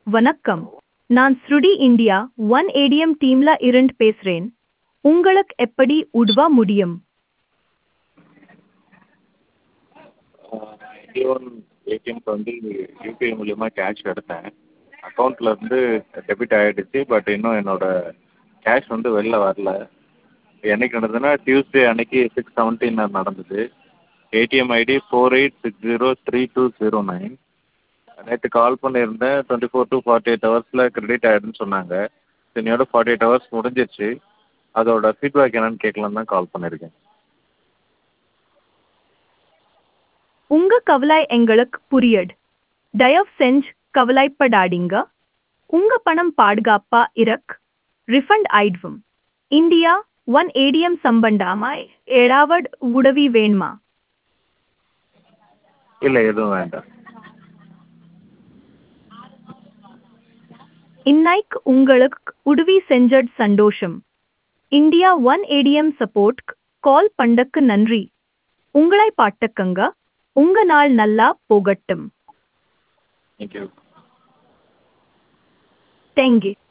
வணக்கம் நான் ஸ்ருடி இந்தியா ஒன் ஏடிஎம் டீம்ல இருந்து பேசுறேன் உங்களுக்கு எப்படி உதவ முடியும் இண்டியோன் ஏடிஎம்க்கு வந்து யூபிஐ மூலியமாக கேஷ் எடுத்தேன் அக்கௌண்ட்டில் இருந்து டெபிட் ஆகிடுச்சு பட் இன்னும் என்னோட கேஷ் வந்து வெளில வரல என்னைக்கு நடந்ததுன்னா டியூஸ்டே அன்னைக்கு சிக்ஸ் செவன்டீன் நடந்தது ATM ID four eight six zero three two zero nine நேற்று கால் பண்ணியிருந்தேன் twenty four to forty eight ஹவர்ஸில் கிரெடிட் ஆகிடுன்னு சொன்னாங்க இன்னையோட ஃபார்ட்டி எயிட் ஹவர்ஸ் முடிஞ்சிருச்சு அதோட ஃபீட்பேக் என்னன்னு கேட்கலான்னு தான் கால் பண்ணியிருக்கேன் உங்க கவலை எங்களுக்கு புரியுது தயவு செஞ்சு கவலைப்படாதீங்க உங்க பணம் பாதுகாப்பா இருக்கு ரிஃபண்ட் ஆயிடுவோம் இந்தியா ஒன் ஏடிஎம் சம்பந்தமா ஏதாவது உதவி வேணுமா இல்லை எதுவும் வேண்டாம் இன்னைக்கு உங்களுக்கு உதவி செஞ்சது சந்தோஷம் India one ATM support call பண்ணக்கு நன்றி உங்களை பாட்டுக்கங்க உங்க நாள் நல்லா போகட்டும் தேங்க்யூ தேங்க்யூ